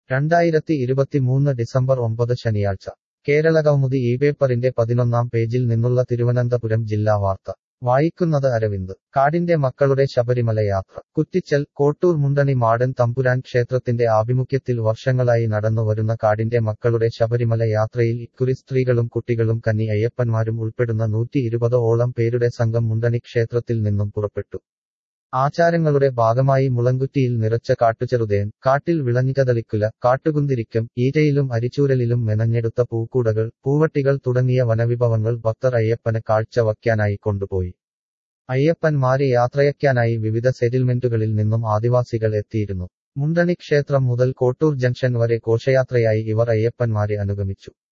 രണ്ടായിരത്തി ഇരുപത്തിമൂന്ന് ഡിസംബർ ഒമ്പത് ശനിയാഴ്ച കേരളകൗമുദി ഈ പേപ്പറിന്റെ പതിനൊന്നാം പേജിൽ നിന്നുള്ള തിരുവനന്തപുരം ജില്ലാ വാർത്ത വായിക്കുന്നത് അരവിന്ദ് കാടിന്റെ മക്കളുടെ ശബരിമല യാത്ര കുറ്റിച്ചൽ കോട്ടൂർ മുണ്ടണി മാടൻ തമ്പുരാൻ ക്ഷേത്രത്തിന്റെ ആഭിമുഖ്യത്തിൽ വർഷങ്ങളായി നടന്നുവരുന്ന കാടിന്റെ മക്കളുടെ ശബരിമല യാത്രയിൽ ഇക്കുറി സ്ത്രീകളും കുട്ടികളും കന്നി അയ്യപ്പന്മാരും ഉൾപ്പെടുന്ന നൂറ്റി ഇരുപത് ഓളം പേരുടെ സംഘം മുണ്ടണി ക്ഷേത്രത്തിൽ നിന്നും പുറപ്പെട്ടു ആചാരങ്ങളുടെ ഭാഗമായി മുളങ്കുറ്റിയിൽ നിറച്ച കാട്ടുചെറുതേൻ കാട്ടിൽ വിളഞ്ഞുകതളിക്കുല കാട്ടുകുന്തിരിക്കം ഈറ്റയിലും അരിച്ചൂരലിലും മെനഞ്ഞെടുത്ത പൂക്കൂടകൾ പൂവട്ടികൾ തുടങ്ങിയ വനവിഭവങ്ങൾ ഭക്തർ അയ്യപ്പന് കാഴ്ചവയ്ക്കാനായി കൊണ്ടുപോയി അയ്യപ്പന്മാരെ യാത്രയക്കാനായി വിവിധ സെറ്റിൽമെന്റുകളിൽ നിന്നും ആദിവാസികൾ എത്തിയിരുന്നു മുണ്ടണി ക്ഷേത്രം മുതൽ കോട്ടൂർ ജംഗ്ഷൻ വരെ ഘോഷയാത്രയായി ഇവർ അയ്യപ്പന്മാരെ അനുഗമിച്ചു